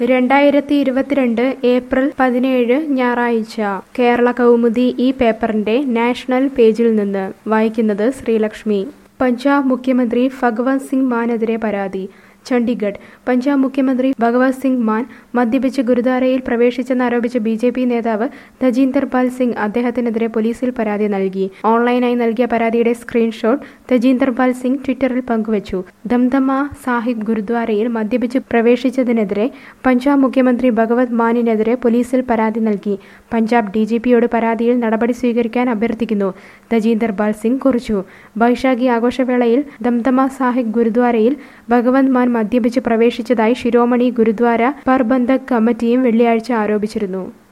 രണ്ടായിരത്തി ഇരുപത്തിരണ്ട് ഏപ്രിൽ പതിനേഴ് ഞായറാഴ്ച കേരള കൗമുദി ഈ പേപ്പറിന്റെ നാഷണൽ പേജിൽ നിന്ന് വായിക്കുന്നത് ശ്രീലക്ഷ്മി പഞ്ചാബ് മുഖ്യമന്ത്രി ഭഗവത് സിംഗ് മാനെതിരെ പരാതി ചണ്ഡീഗഡ് പഞ്ചാബ് മുഖ്യമന്ത്രി ഭഗവത് സിംഗ് മാൻ മദ്യപിച്ച് ഗുരുദ്വാരയിൽ പ്രവേശിച്ചെന്നാരോപിച്ച ബി ജെ പി നേതാവ് തജീന്ദർ പാൽ സിംഗ് അദ്ദേഹത്തിനെതിരെ പോലീസിൽ പരാതി നൽകി ഓൺലൈനായി നൽകിയ പരാതിയുടെ സ്ക്രീൻഷോട്ട് തജീന്ദർ പാൽ സിംഗ് ട്വിറ്ററിൽ പങ്കുവച്ചു ദംദമ സാഹിബ് ഗുരുദ്വാരയിൽ മദ്യപിച്ച് പ്രവേശിച്ചതിനെതിരെ പഞ്ചാബ് മുഖ്യമന്ത്രി ഭഗവത് മാനിനെതിരെ പോലീസിൽ പരാതി നൽകി പഞ്ചാബ് ഡി ജി പിയോട് പരാതിയിൽ നടപടി സ്വീകരിക്കാൻ അഭ്യർത്ഥിക്കുന്നു തജീന്ദർ പാൽ സിംഗ് കുറിച്ചു ബൈശാഖി ആഘോഷവേളയിൽ ദംദമ സാഹിബ് ഗുരുദ്വാരയിൽ ഭഗവത് മാൻ മദ്യപിച്ച് പ്രവേശിച്ചതായി ശിരോമണി ഗുരുദ്വാര പർബന്ധക് കമ്മിറ്റിയും വെള്ളിയാഴ്ച ആരോപിച്ചിരുന്നു